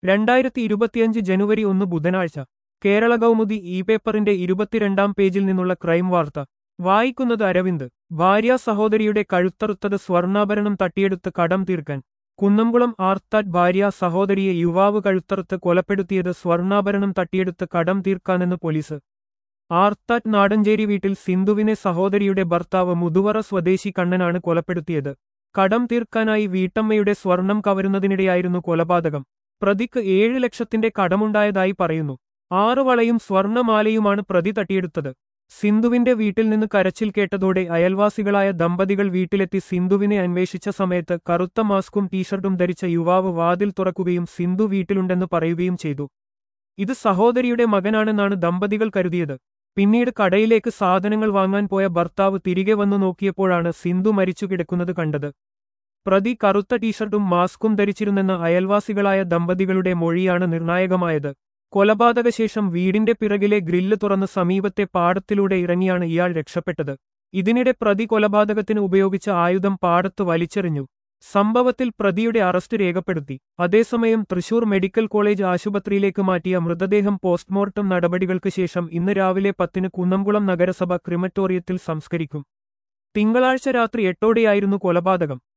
രണ്ടായിരത്തി ഇരുപത്തിയഞ്ച് ജനുവരി ഒന്ന് ബുധനാഴ്ച കേരള കൗമുദി ഇ പേപ്പറിന്റെ ഇരുപത്തിരണ്ടാം പേജിൽ നിന്നുള്ള ക്രൈം വാർത്ത വായിക്കുന്നത് അരവിന്ദ് ഭാര്യ സഹോദരിയുടെ കഴുത്തറുത്തത് സ്വർണ്ണാഭരണം തട്ടിയെടുത്ത് കടം തീർക്കാൻ കുന്നംകുളം ആർത്താറ്റ് ഭാര്യ സഹോദരിയെ യുവാവ് കഴുത്തറുത്ത് കൊലപ്പെടുത്തിയത് സ്വർണ്ണാഭരണം തട്ടിയെടുത്ത് കടം തീർക്കാനെന്ന് പോലീസ് ആർത്താറ്റ് നാടഞ്ചേരി വീട്ടിൽ സിന്ധുവിനെ സഹോദരിയുടെ ഭർത്താവ് മുതുവറ സ്വദേശി കണ്ണനാണ് കൊലപ്പെടുത്തിയത് കടം തീർക്കാനായി വീട്ടമ്മയുടെ സ്വർണം കവരുന്നതിനിടെയായിരുന്നു കൊലപാതകം പ്രതിക്ക് ഏഴ് ലക്ഷത്തിന്റെ കടമുണ്ടായതായി പറയുന്നു ആറു വളയും സ്വർണമാലയുമാണ് പ്രതി തട്ടിയെടുത്തത് സിന്ധുവിന്റെ വീട്ടിൽ നിന്ന് കരച്ചിൽ കേട്ടതോടെ അയൽവാസികളായ ദമ്പതികൾ വീട്ടിലെത്തി സിന്ധുവിനെ അന്വേഷിച്ച സമയത്ത് കറുത്ത മാസ്കും ടീഷർട്ടും ധരിച്ച യുവാവ് വാതിൽ തുറക്കുകയും സിന്ധു വീട്ടിലുണ്ടെന്ന് പറയുകയും ചെയ്തു ഇത് സഹോദരിയുടെ മകനാണെന്നാണ് ദമ്പതികൾ കരുതിയത് പിന്നീട് കടയിലേക്ക് സാധനങ്ങൾ വാങ്ങാൻ പോയ ഭർത്താവ് തിരികെ വന്നു നോക്കിയപ്പോഴാണ് സിന്ധു മരിച്ചു കിടക്കുന്നത് കണ്ടത് പ്രതി കറുത്ത ടീഷർട്ടും മാസ്കും ധരിച്ചിരുന്നെന്ന അയൽവാസികളായ ദമ്പതികളുടെ മൊഴിയാണ് നിർണായകമായത് കൊലപാതകശേഷം വീടിന്റെ പിറകിലെ ഗ്രില്ല് തുറന്ന് സമീപത്തെ പാടത്തിലൂടെ ഇറങ്ങിയാണ് ഇയാൾ രക്ഷപ്പെട്ടത് ഇതിനിടെ പ്രതി കൊലപാതകത്തിന് ഉപയോഗിച്ച ആയുധം പാടത്ത് വലിച്ചെറിഞ്ഞു സംഭവത്തിൽ പ്രതിയുടെ അറസ്റ്റ് രേഖപ്പെടുത്തി അതേസമയം തൃശൂർ മെഡിക്കൽ കോളേജ് ആശുപത്രിയിലേക്ക് മാറ്റിയ മൃതദേഹം പോസ്റ്റ്മോർട്ടം നടപടികൾക്ക് ശേഷം ഇന്ന് രാവിലെ പത്തിന് കുന്നംകുളം നഗരസഭ ക്രിമറ്റോറിയത്തിൽ സംസ്കരിക്കും തിങ്കളാഴ്ച രാത്രി എട്ടോടെയായിരുന്നു കൊലപാതകം